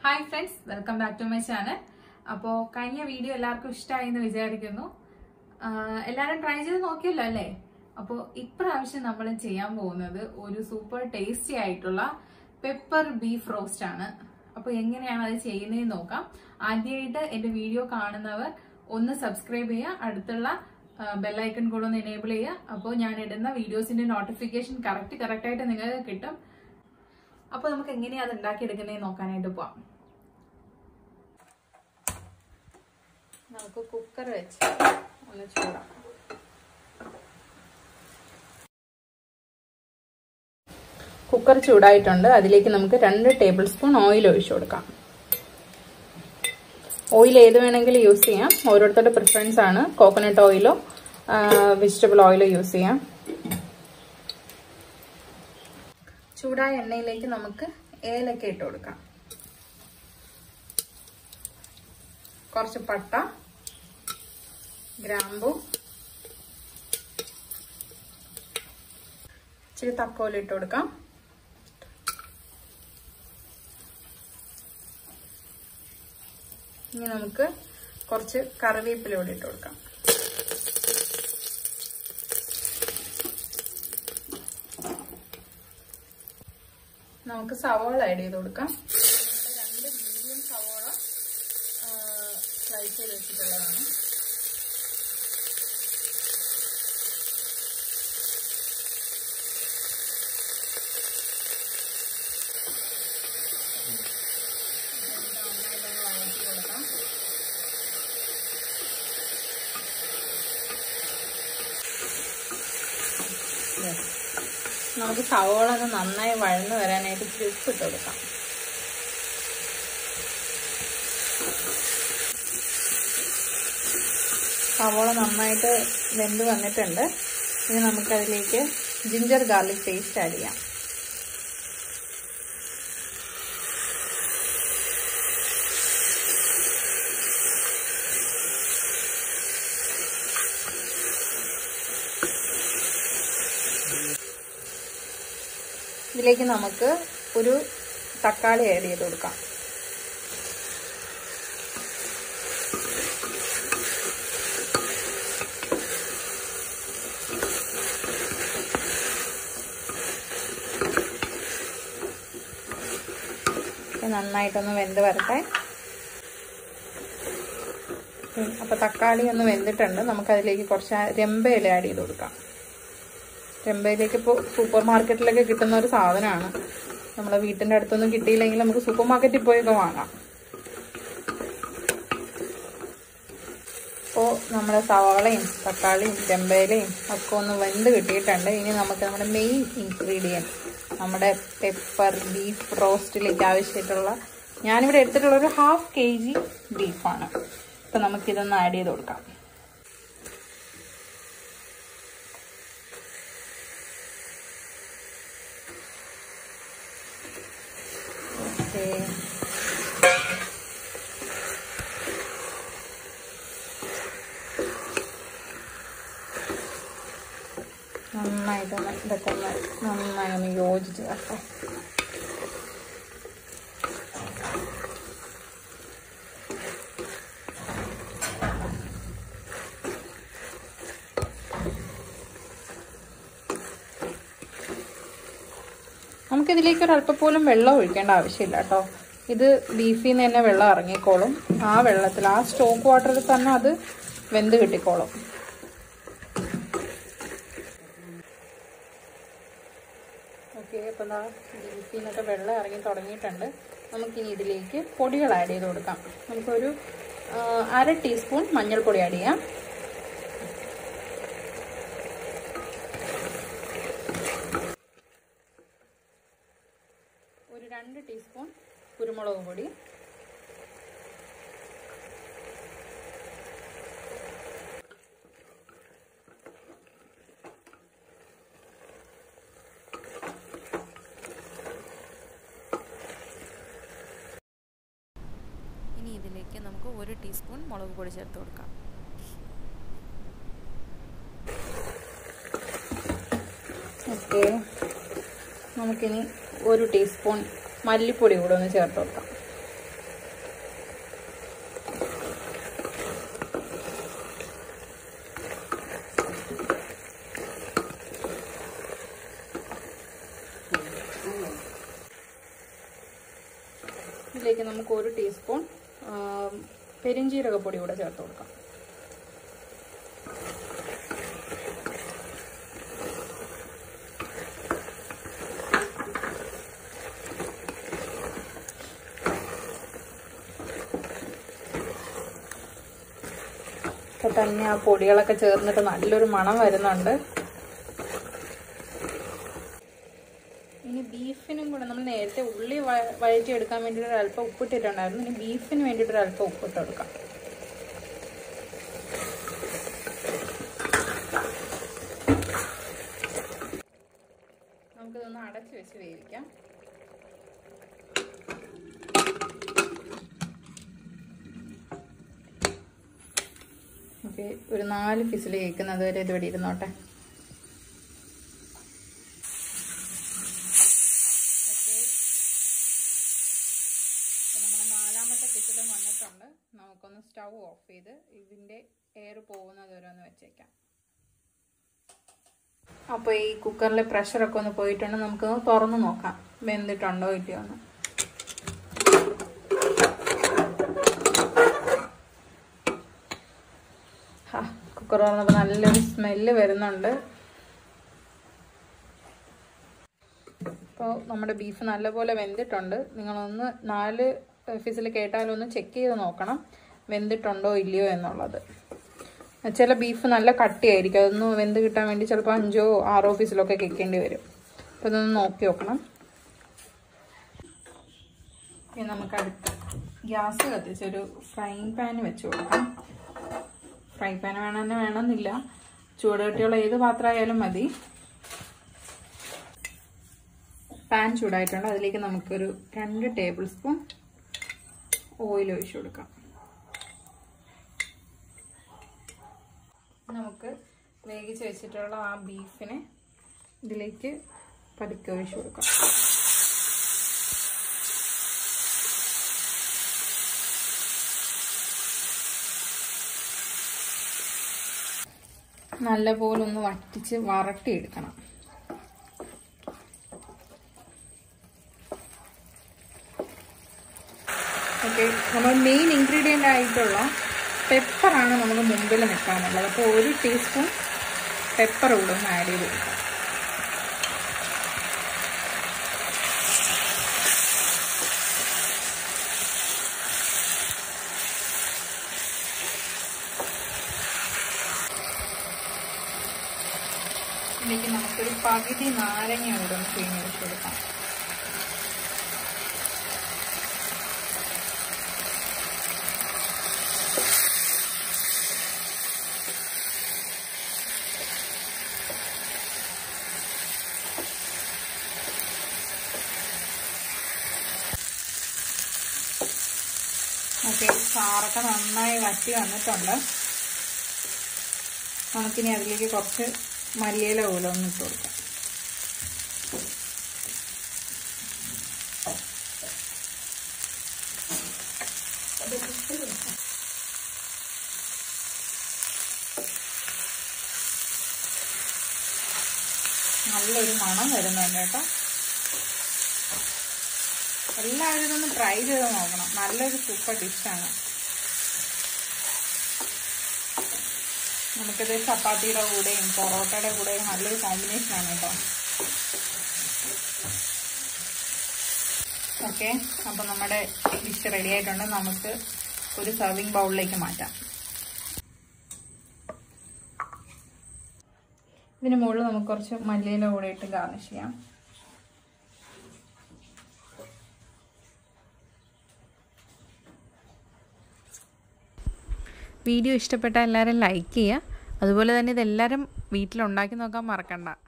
hi friends welcome back to my channel അപ്പോൾ കഴിഞ്ഞ video എല്ലാവർക്കും ഇഷ്ടമായി എന്ന് വിചാരിക്കുന്നു ആഹ് എല്ലാവരും ട്രൈ ചെയ്ത് നോക്കിയല്ലോ അല്ലേ അപ്പോൾ ഇപ്രാവശ്യം നമ്മൾ ചെയ്യാൻ പോകുന്നത് ഒരു സൂപ്പർ ടേസ്റ്റി ആയിട്ടുള്ള പെപ്പർ ബീഫ് റോസ്റ്റ് ആണ് അപ്പോൾ എങ്ങനെയാണ് അത് ചെയ്യുന്നതെന്ന് നോക്കാം ആദ്യമായിട്ട് എൻ്റെ വീഡിയോ കാണുന്നവർ ഒന്ന് സബ്സ്ക്രൈബ് ചെയ്യുക അടുത്തുള്ള ബെല്ലൈക്കൺ കൂടെ ഒന്ന് എനേബിൾ ചെയ്യുക അപ്പോൾ ഞാൻ ഇടുന്ന വീഡിയോസിന്റെ നോട്ടിഫിക്കേഷൻ കറക്റ്റ് കറക്റ്റായിട്ട് നിങ്ങൾക്ക് കിട്ടും അപ്പോൾ നമുക്ക് എങ്ങനെയാണ് അത് ഉണ്ടാക്കിയെടുക്കുന്നതെന്ന് നോക്കാനായിട്ട് പോവാം നമുക്ക് കുക്കർ വെച്ച് ഒന്ന് ചൂടാക്കാം കുക്കർ ചൂടായിട്ടുണ്ട് അതിലേക്ക് നമുക്ക് രണ്ട് ടേബിൾ സ്പൂൺ ഓയിൽ ഒഴിച്ചു കൊടുക്കാം ഓയിൽ ഏത് വേണമെങ്കിലും യൂസ് ചെയ്യാം ഓരോരുത്തരുടെ പ്രിഫറൻസ് ആണ് കോക്കനട്ട് ഓയിലോ വെജിറ്റബിൾ ഓയിലോ യൂസ് ചെയ്യാം ചൂടായ എണ്ണയിലേക്ക് നമുക്ക് ഏലക്ക ഇട്ട് കൊടുക്കാം കുറച്ച് പട്ട ഗ്രാമ്പു ഇച്ചിരി തക്കോല ഇട്ട് കൊടുക്കാം ഇനി നമുക്ക് കുറച്ച് കറിവേപ്പില കൂടി ഇട്ട് കൊടുക്കാം നമുക്ക് സവാള ആഡ് ചെയ്ത് കൊടുക്കാം രണ്ട് മീഡിയം സവാള സ്ലൈസ് ചെയ്ത് വെച്ചിട്ടുള്ളതാണ് നന്നായിട്ടൊന്ന് വഴറ്റി കൊടുക്കാം നമുക്ക് സവോള ഒന്ന് നന്നായി വഴന്നു വരാനായിട്ട് ഇച്ചിരി ഉപ്പ് ഇട്ട് കൊടുക്കാം സവോള നന്നായിട്ട് വെന്ത് വന്നിട്ടുണ്ട് ഇനി നമുക്കതിലേക്ക് ജിഞ്ചർ ഗാർലിക് പേസ്റ്റ് ആഡ് ചെയ്യാം ഇതിലേക്ക് നമുക്ക് ഒരു തക്കാളി ആഡ് ചെയ്ത് കൊടുക്കാം നന്നായിട്ടൊന്ന് വെന്ത് വരട്ടെ അപ്പൊ തക്കാളി ഒന്ന് വെന്തിട്ടുണ്ട് നമുക്കതിലേക്ക് കുറച്ച് രമ്പയില ആഡ് ചെയ്ത് കൊടുക്കാം രമ്പയിലേക്ക് ഇപ്പോൾ സൂപ്പർ മാർക്കറ്റിലൊക്കെ കിട്ടുന്ന ഒരു സാധനമാണ് നമ്മളെ വീട്ടിൻ്റെ അടുത്തൊന്നും കിട്ടിയില്ലെങ്കിൽ നമുക്ക് സൂപ്പർ മാർക്കറ്റിൽ പോയൊക്കെ വാങ്ങാം അപ്പോൾ നമ്മുടെ സവാളയും തക്കാളിയും ചെമ്പയിലയും ഒക്കെ ഒന്ന് വെന്ത് കിട്ടിയിട്ടുണ്ട് ഇനി നമുക്ക് നമ്മുടെ മെയിൻ ഇൻഗ്രീഡിയൻറ്റ് നമ്മുടെ പെപ്പർ ബീഫ് റോസ്റ്റിലേക്ക് ആവശ്യമായിട്ടുള്ള ഞാനിവിടെ എടുത്തിട്ടുള്ള ഒരു ഹാഫ് കെ ജി ബീഫാണ് അപ്പോൾ നമുക്കിതൊന്ന് ആഡ് ചെയ്ത് കൊടുക്കാം ഓക്കെ നന്നായിട്ടൊന്ന് ഇതൊക്കെ ഒന്ന് നന്നായി ഒന്ന് യോജിച്ച് വരട്ടെ നമുക്കിതിലേക്ക് ഒരു അല്പം പോലും വെള്ളം ഒഴിക്കേണ്ട ആവശ്യമില്ല കേട്ടോ ഇത് ബീഫിൽ നിന്ന് തന്നെ വെള്ളം ഇറങ്ങിക്കോളും ആ വെള്ളത്തിൽ ആ സ്റ്റോക്ക് വാട്ടറിൽ തന്നെ അത് വെന്ത് കിട്ടിക്കോളും ഓക്കെ അപ്പം എന്താ ബീഫിൽ നിന്നൊക്കെ വെള്ളം ഇറങ്ങി തുടങ്ങിയിട്ടുണ്ട് നമുക്കിനി ഇതിലേക്ക് പൊടികൾ ആഡ് ചെയ്ത് കൊടുക്കാം നമുക്കൊരു അര ടീസ്പൂൺ മഞ്ഞൾപ്പൊടി ആഡ് ചെയ്യാം ഒരു രണ്ട് ടീസ്പൂൺ കുരുമുളക് പൊടി ഇനി ഇതിലേക്ക് നമുക്ക് ഒരു ടീസ്പൂൺ മുളക് പൊടി ചേർത്ത് കൊടുക്കാം ഓക്കെ നമുക്കിനി ഒരു ടീസ്പൂൺ മല്ലിപ്പൊടി കൂടെ ഒന്ന് ചേർത്ത് കൊടുക്കാം ഇതിലേക്ക് നമുക്ക് ഒരു ടീസ്പൂൺ പെരിഞ്ചീരകപ്പൊടി കൂടെ ചേർത്ത് കൊടുക്കാം ഇപ്പൊ തന്നെ ആ പൊടികളൊക്കെ ചേർന്നിട്ട് നല്ലൊരു മണം വരുന്നുണ്ട് ഇനി ബീഫിനും കൂടെ നമ്മൾ നേരത്തെ ഉള്ളി വ- വഴറ്റിയെടുക്കാൻ വേണ്ടിയിട്ട് ഒരു അല്പം ഉപ്പിട്ടിട്ടുണ്ടായിരുന്നു ഇനി ബീഫിന് വേണ്ടിയിട്ട് ഒരു അല്പം ഉപ്പിട്ട് കൊടുക്കാം നമുക്കിതൊന്ന് അടച്ച് വെച്ച് വേവിക്കാം ഓക്കെ ഒരു നാല് ഫിസിൽ കേൾക്കുന്നത് വരെ ഇതുവരെ ഇരുന്നോട്ടെ ഓക്കെ നമ്മുടെ നാലാമത്തെ ഫിസിലും വന്നിട്ടുണ്ട് നമുക്കൊന്ന് സ്റ്റൗ ഓഫ് ചെയ്ത് ഇതിൻ്റെ എയർ പോകുന്നത് വരെ ഒന്ന് വെച്ചേക്കാം അപ്പോൾ ഈ കുക്കറിലെ പ്രഷറൊക്കെ ഒന്ന് പോയിട്ടുണ്ട് നമുക്കൊന്ന് തുറന്ന് നോക്കാം വെന്തിട്ടുണ്ടോ ഇല്ലയോ എന്ന് ഹാ കുക്കർ തുറന്നപ്പോൾ നല്ലൊരു സ്മെല്ല് വരുന്നുണ്ട് അപ്പോൾ നമ്മുടെ ബീഫ് നല്ലപോലെ വെന്തിട്ടുണ്ട് നിങ്ങളൊന്ന് നാല് ഫിസിൽ കേട്ടാലൊന്ന് ചെക്ക് ചെയ്ത് നോക്കണം വെന്തിട്ടുണ്ടോ ഇല്ലയോ എന്നുള്ളത് ചില ബീഫ് നല്ല കട്ടിയായിരിക്കും അതൊന്ന് വെന്ത് കിട്ടാൻ വേണ്ടി ചിലപ്പോൾ അഞ്ചോ ആറോ ഫിസിലൊക്കെ കേൾക്കേണ്ടി വരും അപ്പോൾ ഇതൊന്ന് നോക്കി നോക്കണം ഇനി നമുക്ക് അടുത്ത് ഗ്യാസ് കത്തിച്ചൊരു ഫ്രൈങ് പാൻ വെച്ച് കൊടുക്കാം ഫ്രൈ പാൻ വേണമെന്ന് വേണമെന്നില്ല ചൂടുകട്ടിയുള്ള ഏത് പാത്രമായാലും മതി പാൻ ചൂടായിട്ടുണ്ട് അതിലേക്ക് നമുക്കൊരു രണ്ട് ടേബിൾ സ്പൂൺ ഓയിൽ ഒഴിച്ചു കൊടുക്കാം നമുക്ക് വേവിച്ച് വെച്ചിട്ടുള്ള ആ ബീഫിനെ ഇതിലേക്ക് പതുക്കെ ഒഴിച്ചു കൊടുക്കാം നല്ലപോലെ ഒന്ന് വറ്റിച്ച് വറട്ടിയെടുക്കണം ഓക്കെ നമ്മൾ മെയിൻ ഇൻഗ്രീഡിയൻ്റ് ആയിട്ടുള്ള പെപ്പറാണ് നമ്മൾ മുമ്പിൽ നിൽക്കാനുള്ളത് അപ്പോൾ ഒരു ടീസ്പൂൺ പെപ്പർ കൂടെ ഒന്ന് ആഡ് ചെയ്ത് കൊടുക്കാം ഇതിലേക്ക് നമുക്കൊരു പകുതി നാരങ്ങ കൂടെ ഒന്ന് പിഴിഞ്ഞ് വെച്ച് കൊടുക്കാം ഓക്കെ ചാറൊക്കെ നന്നായി വറ്റി വന്നിട്ടുണ്ട് നമുക്കിനി അതിലേക്ക് കുറച്ച് മല്ലിയില പോലെ ഒന്ന് ഇട്ട് കൊടുക്കാം നല്ലൊരു മണം വരുന്നുണ്ട് കേട്ടോ എല്ലാവരും ഇതൊന്ന് ട്രൈ ചെയ്ത് നോക്കണം നല്ലൊരു സൂപ്പർ ഡിഷാണ് നമുക്കിത് ചപ്പാത്തിയുടെ കൂടെയും പൊറോട്ടയുടെ കൂടെയും നല്ലൊരു കോമ്പിനേഷനാണ് കേട്ടോ ഓക്കെ അപ്പം നമ്മുടെ ഡിഷ് റെഡി ആയിട്ടുണ്ട് നമുക്ക് ഒരു സർവിങ് ബൗളിലേക്ക് മാറ്റാം ഇതിന് മുകളിൽ നമുക്ക് കുറച്ച് മല്ലിയില കൂടെ ഇട്ട് ഗാർണിഷ് ചെയ്യാം വീഡിയോ ഇഷ്ടപ്പെട്ട എല്ലാവരും ലൈക്ക് ചെയ്യുക അതുപോലെ തന്നെ ഇതെല്ലാവരും വീട്ടിലുണ്ടാക്കി നോക്കാൻ മറക്കണ്ട